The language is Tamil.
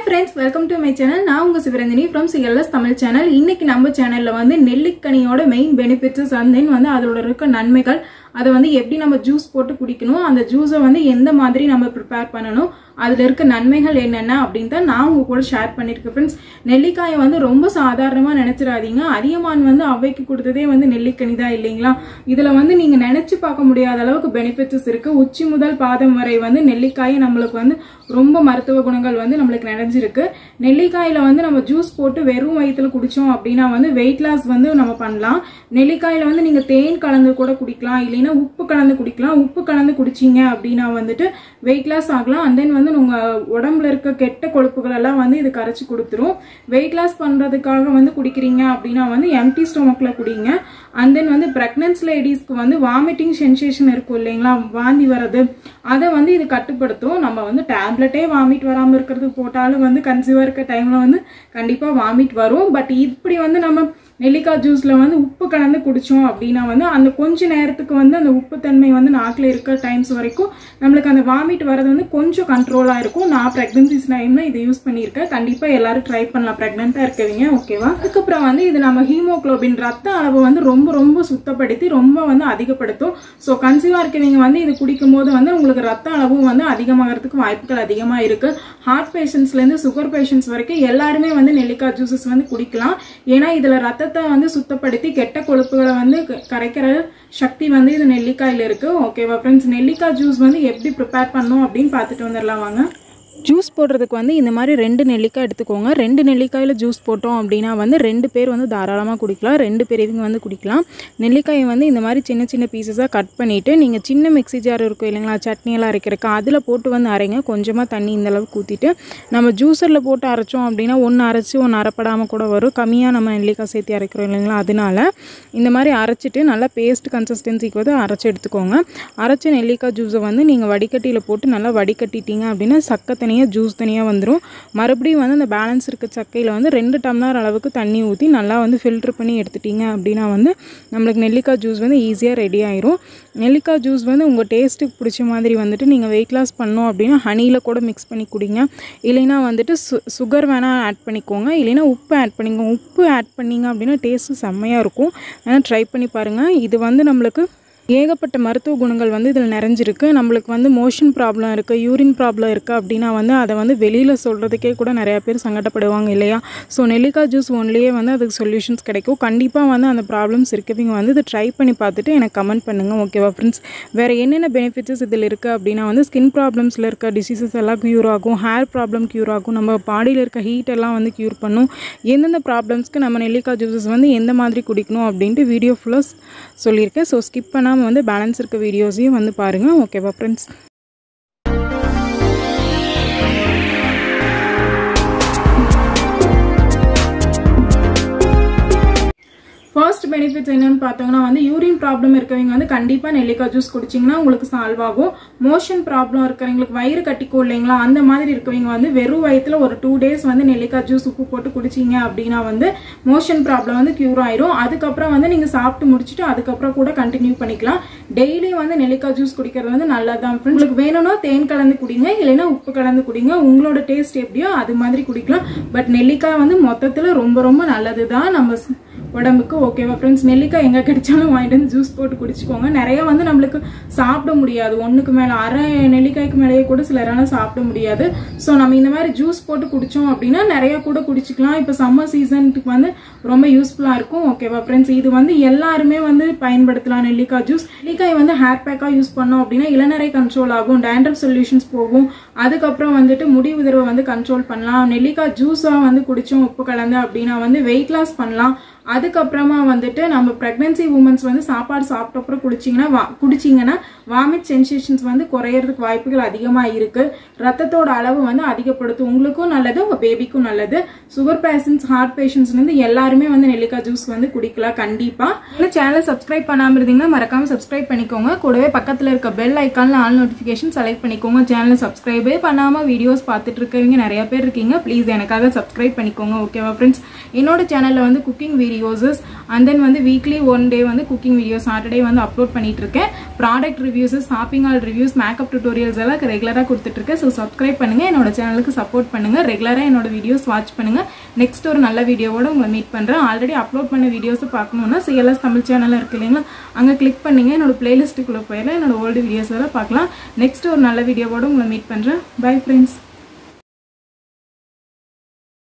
Friends welcome to my channel நான் உங்க Sivaranjani from CLS Tamil channel இன்னைக்கு நம்ம சேனல்ல வந்து நெல்லிக்கனியோட மெயின் பெனிஃபிட்ஸ் அண்ட் தென் வந்து அதோட இருக்க நன்மைகள் அதை வந்து எப்படி நம்ம ஜூஸ் போட்டு குடிக்கணும் அந்த ஜூஸை வந்து எந்த மாதிரி நம்ம ப்ரிப்பேர் பண்ணணும் அதில் இருக்க நன்மைகள் என்னென்ன அப்படின்னு தான் நான் உங்க கூட ஷேர் பண்ணியிருக்கேன் ஃப்ரெண்ட்ஸ் நெல்லிக்காயை வந்து ரொம்ப சாதாரணமாக நினச்சிடாதீங்க அதியமான் வந்து அவைக்கு கொடுத்ததே வந்து நெல்லிக்கனி தான் இல்லைங்களா இதில் வந்து நீங்கள் நினச்சி பார்க்க முடியாத அளவுக்கு பெனிஃபிட்ஸ் இருக்கு உச்சி முதல் பாதம் வரை வந்து நெல்லிக்காயை நம்மளுக்கு வந்து ரொம்ப மருத்துவ குணங்கள் வந்து நம்மளுக்கு நிறைஞ்சிருக்கு நெல்லிக்காயில வந்து நம்ம ஜூஸ் போட்டு வெறும் வயிற்றுல குடிச்சோம் அப்படின்னா வந்து வெயிட் லாஸ் வந்து நம்ம பண்ணலாம் நெல்லிக்காயில வந்து நீங்க தேன் கலந்து கூட குடிக்கலாம் இல்லைன்னா உப்பு கலந்து குடிக்கலாம் உப்பு கலந்து குடிச்சீங்க அப்படின்னா வந்துட்டு வெயிட் லாஸ் ஆகலாம் அண்ட் தென் வந்து உங்க உடம்புல இருக்க கெட்ட கொழுப்புகள் எல்லாம் வந்து இது கரைச்சி கொடுத்துரும் வெயிட் லாஸ் பண்றதுக்காக வந்து குடிக்கிறீங்க அப்படின்னா வந்து எம்டி ஸ்டொமக்ல குடிங்க அண்ட் தென் வந்து பிரெக்னன்ஸ் லேடிஸ்க்கு வந்து வாமிட்டிங் சென்சேஷன் இருக்கும் இல்லைங்களா வாந்தி வர்றது அதை வந்து இது கட்டுப்படுத்தும் நம்ம வந்து டேப்லெட்டே வாமிட் வராமல் இருக்கிறதுக்கு போட்டாலும் வந்து கன்சீவாக இருக்க டைமில் வந்து கண்டிப்பாக வாமிட் வரும் பட் இப்படி வந்து நம்ம நெல்லிக்காய் ஜூஸில் வந்து உப்பு கலந்து குடித்தோம் அப்படின்னா வந்து அந்த கொஞ்ச நேரத்துக்கு வந்து அந்த உப்புத்தன்மை வந்து நாக்கில் இருக்க டைம்ஸ் வரைக்கும் நம்மளுக்கு அந்த வாமிட் வரது வந்து கொஞ்சம் கண்ட்ரோலாக இருக்கும் நான் ப்ரெக்னன்சிஸ் டைமில் இதை யூஸ் பண்ணியிருக்கேன் கண்டிப்பாக எல்லாரும் ட்ரை பண்ணலாம் ப்ரெக்னெண்ட்டாக இருக்கவங்க ஓகேவா அதுக்கப்புறம் வந்து இது நம்ம ஹீமோக்ளோபின் ரத்த அளவு வந்து ரொம்ப ரொம்ப சுத்தப்படுத்தி ரொம்ப வந்து அதிகப்படுத்தும் ஸோ கன்சீவாக இருக்கவங்க வந்து இது குடிக்கும் போது வந்து உங்களுக்கு ரத்த அளவும் வந்து அதிகமாகிறதுக்கு வாய்ப்புகள் அதிகமாக இருக்கு ஹார்ட் பேஷண்ட்ஸ்லேருந்து சுகர் பேஷண்ட்ஸ் வரைக்கும் எல்லாருமே வந்து நெல்லிக்காய் ஜூஸஸ் வந்து குடிக்கலாம் ஏன்னா இதில் ரத்தத்தை வந்து சுத்தப்படுத்தி கெட்ட கொழுப்புகளை வந்து க- கரைக்கிற சக்தி வந்து இது நெல்லிக்காயில் இருக்கு ஓகேவா ஃப்ரெண்ட்ஸ் நெல்லிக்காய் ஜூஸ் வந்து எப்படி ப்ரிப்பேர் பண்ணணும் அப்படின்னு பார்த்துட்டு வந்துடலாம் வாங்க ஜூஸ் போடுறதுக்கு வந்து இந்த மாதிரி ரெண்டு நெல்லிக்காய் எடுத்துக்கோங்க ரெண்டு நெல்லிக்காயில் ஜூஸ் போட்டோம் அப்படின்னா வந்து ரெண்டு பேர் வந்து தாராளமாக குடிக்கலாம் ரெண்டு பெரியவங்க வந்து குடிக்கலாம் நெல்லிக்காயை வந்து இந்த மாதிரி சின்ன சின்ன பீசஸாக கட் பண்ணிவிட்டு நீங்கள் சின்ன மிக்ஸி ஜார் இருக்கும் இல்லைங்களா சட்னி எல்லாம் அரைக்கிறதுக்கு அதில் போட்டு வந்து அரைங்க கொஞ்சமாக தண்ணி இந்த அளவுக்கு ஊற்றிட்டு நம்ம ஜூஸரில் போட்டு அரைச்சோம் அப்படின்னா ஒன்று அரைச்சி ஒன்று அரைப்படாமல் கூட வரும் கம்மியாக நம்ம நெல்லிக்காய் சேர்த்து அரைக்கிறோம் இல்லைங்களா அதனால இந்த மாதிரி அரைச்சிட்டு நல்லா பேஸ்ட் கன்சிஸ்டன்சிக்கு வந்து அரைச்சி எடுத்துக்கோங்க அரைச்ச நெல்லிக்காய் ஜூஸை வந்து நீங்கள் வடிகட்டியில் போட்டு நல்லா வடிகட்டிட்டீங்க அப்படின்னா சக்கை தனியாக ஜூஸ் தனியாக வந்துடும் மறுபடியும் வந்து அந்த பேலன்ஸ் இருக்க சக்கையில் வந்து ரெண்டு டம்ளர் அளவுக்கு தண்ணி ஊற்றி நல்லா வந்து ஃபில்ட்ரு பண்ணி எடுத்துட்டீங்க அப்படின்னா வந்து நம்மளுக்கு நெல்லிக்காய் ஜூஸ் வந்து ஈஸியாக ரெடி ஆயிரும் நெல்லிக்காய் ஜூஸ் வந்து உங்கள் டேஸ்ட்டுக்கு பிடிச்ச மாதிரி வந்துட்டு நீங்கள் வெயிட் லாஸ் பண்ணோம் அப்படின்னா ஹனியில் கூட மிக்ஸ் பண்ணி குடிங்க இல்லைன்னா வந்துட்டு சு சுகர் வேணால் ஆட் பண்ணிக்கோங்க இல்லைன்னா உப்பு ஆட் பண்ணிக்கோங்க உப்பு ஆட் பண்ணீங்க அப்படின்னா டேஸ்ட்டு செம்மையாக இருக்கும் வேணால் ட்ரை பண்ணி பாருங்கள் இது வந்து நம்மளுக்கு ஏகப்பட்ட மருத்துவ குணங்கள் வந்து இதில் நிறைஞ்சிருக்கு நம்மளுக்கு வந்து மோஷன் ப்ராப்ளம் இருக்குது யூரின் ப்ராப்ளம் இருக்குது அப்படின்னா வந்து அதை வந்து வெளியில் சொல்கிறதுக்கே கூட நிறையா பேர் சங்கடப்படுவாங்க இல்லையா ஸோ நெல்லிக்காய் ஜூஸ் ஒன்லேயே வந்து அதுக்கு சொல்யூஷன்ஸ் கிடைக்கும் கண்டிப்பாக வந்து அந்த ப்ராப்ளம்ஸ் இருக்கவங்க வந்து இதை ட்ரை பண்ணி பார்த்துட்டு எனக்கு கமெண்ட் பண்ணுங்கள் ஓகேவா ஃப்ரெண்ட்ஸ் வேறு என்னென்ன பெனிஃபிட்ஸ் இதில் இருக்குது அப்படின்னா வந்து ஸ்கின் ப்ராப்ளம்ஸில் இருக்க டிசீசஸ் எல்லாம் க்யூர் ஆகும் ஹேர் ப்ராப்ளம் க்யூர் ஆகும் நம்ம பாடியில் இருக்க ஹீட் எல்லாம் வந்து க்யூர் பண்ணும் எந்தெந்த ப்ராப்ளம்ஸ்க்கு நம்ம நெல்லிக்காய் ஜூஸஸ் வந்து எந்த மாதிரி குடிக்கணும் அப்படின்ட்டு வீடியோ ஃபுல்லாக சொல்லியிருக்கேன் ஸோ ஸ்கிப் பண்ணாமல் வந்து பேலன்ஸ் இருக்க வீடியோஸையும் வந்து பாருங்கள் ஓகேவா ஃப்ரெண்ட்ஸ் ஃபர்ஸ்ட் பெனிஃபிட்ஸ் என்னன்னு பார்த்தோங்கன்னா வந்து யூரின் ப்ராப்ளம் இருக்கவங்க வந்து கண்டிப்பாக நெல்லிக்காய் ஜூஸ் குடிச்சிங்கன்னா உங்களுக்கு சால்வ் ஆகும் மோஷன் ப்ராப்ளம் இருக்கிறவங்களுக்கு வயிறு கட்டிக்கும் இல்லைங்களா அந்த மாதிரி இருக்கவங்க வந்து வெறும் வயிற்றுல ஒரு டூ டேஸ் வந்து நெல்லிக்காய் ஜூஸ் உப்பு போட்டு குடிச்சிங்க அப்படின்னா வந்து மோஷன் ப்ராப்ளம் வந்து க்யூர் ஆயிரும் அதுக்கப்புறம் வந்து நீங்கள் சாப்பிட்டு முடிச்சுட்டு அதுக்கப்புறம் கூட கண்டினியூ பண்ணிக்கலாம் டெய்லி வந்து நெல்லிக்காய் ஜூஸ் குடிக்கிறது வந்து நல்லதுதான் friends. உங்களுக்கு வேணும்னா தேன் கலந்து குடிங்க இல்லைன்னா உப்பு கலந்து குடிங்க உங்களோட டேஸ்ட் எப்படியோ அது மாதிரி குடிக்கலாம் பட் நெல்லிக்காய் வந்து மொத்தத்தில் ரொம்ப ரொம்ப நல்லது தான் நம்ம ஸ்- உடம்புக்கு ஓகேவா ஃப்ரெண்ட்ஸ் நெல்லிக்காய் எங்கே கிடைச்சாலும் வாங்கிட்டு வந்து ஜூஸ் போட்டு குடிச்சுக்கோங்க நிறைய வந்து நம்மளுக்கு சாப்பிட முடியாது ஒன்றுக்கு மேலே அரை நெல்லிக்காய்க்கு மேலேயே கூட சிலரால சாப்பிட முடியாது ஸோ நம்ம இந்த மாதிரி ஜூஸ் போட்டு குடித்தோம் அப்படின்னா நிறைய கூட குடிச்சுக்கலாம் இப்போ சம்மர் சீசனுக்கு வந்து ரொம்ப யூஸ்ஃபுல்லாக இருக்கும் ஓகேவா ஃப்ரெண்ட்ஸ் இது வந்து எல்லாருமே வந்து பயன்படுத்தலாம் நெல்லிக்காய் ஜூஸ் நெல்லிக்காய் வந்து ஹேர் பேக்காக யூஸ் பண்ணோம் அப்படின்னா இளநரை கண்ட்ரோல் ஆகும் டேண்ட்ரஃப் சொல்யூஷன்ஸ் போகும் அதுக்கப்புறம் வந்துட்டு முடி உதிர்வை வந்து கண்ட்ரோல் பண்ணலாம் நெல்லிக்காய் ஜூஸாக வந்து குடிச்சோம் உப்பு கலந்து அப்படின்னா வந்து வெயிட் லாஸ் பண்ணலாம் அதுக்கப்புறமா வந்துட்டு நம்ம ப்ரெக்னென்சி உமன்ஸ் வந்து சாப்பாடு சாப்பிட்ட அப்புறம் குடிச்சிங்கன்னா வா குடிச்சிங்கன்னா வாமிட் சென்சேஷன்ஸ் வந்து குறையறதுக்கு வாய்ப்புகள் அதிகமாக இருக்கு ரத்தத்தோட அளவு வந்து அதிகப்படுத்தும் உங்களுக்கும் நல்லது உங்க பேபிக்கும் நல்லது சுகர் பேஷண்ட்ஸ் ஹார்ட் பேஷண்ட்ஸ்லேருந்து எல்லாருமே வந்து நெல்லிக்காய் ஜூஸ் வந்து குடிக்கலாம் கண்டிப்பா இந்த சேனலை சப்ஸ்கிரைப் பண்ணாம இருந்தீங்கன்னா மறக்காம சப்ஸ்கிரைப் பண்ணிக்கோங்க கூடவே பக்கத்துல இருக்க பெல் ஐக்கான்ல ஆல் நோட்டிஃபிகேஷன் செலக்ட் பண்ணிக்கோங்க சேனலை சப்ஸ்கிரைபே பண்ணாம வீடியோஸ் பார்த்துட்டு இருக்கவங்க நிறைய பேர் இருக்கீங்க ப்ளீஸ் எனக்காக சப்ஸ்கிரைப் பண்ணிக்கோங்க ஓகேவா ஃப்ரெண்ட்ஸ் என்னோட சேனல்ல வந்து cooking video videos and then வந்து வீக்லி ஒன் டே வந்து குக்கிங் வீடியோ சாட்டர்டே வந்து அப்லோட் பண்ணிட்டு இருக்கேன் product reviews shopping all reviews makeup tutorials எல்லாம் ரெகுலராக கொடுத்துட்டு இருக்கேன் ஸோ சப்ஸ்கிரைப் பண்ணுங்க என்னோட சேனலுக்கு சப்போர்ட் பண்ணுங்க ரெகுலராக என்னோட வீடியோஸ் வாட்ச் பண்ணுங்க நெக்ஸ்ட் ஒரு நல்ல வீடியோவோட உங்களை மீட் பண்றேன் ஆல்ரெடி அப்லோட் பண்ண வீடியோஸ் பார்க்கணும்னா சிஎல்எஸ் தமிழ் சேனல் இருக்கு இல்லைங்களா அங்கே கிளிக் பண்ணீங்க என்னோட பிளேலிஸ்ட்டுக்குள்ளே போயிடலாம் என்னோட ஓல்டு வீடியோஸ் எல்லாம் பார்க்கலாம் நெக்ஸ்ட் ஒரு நல்ல வீடியோவோட உங்களை மீட் பண்றேன் பை ஃப்ரெண்ட்ஸ்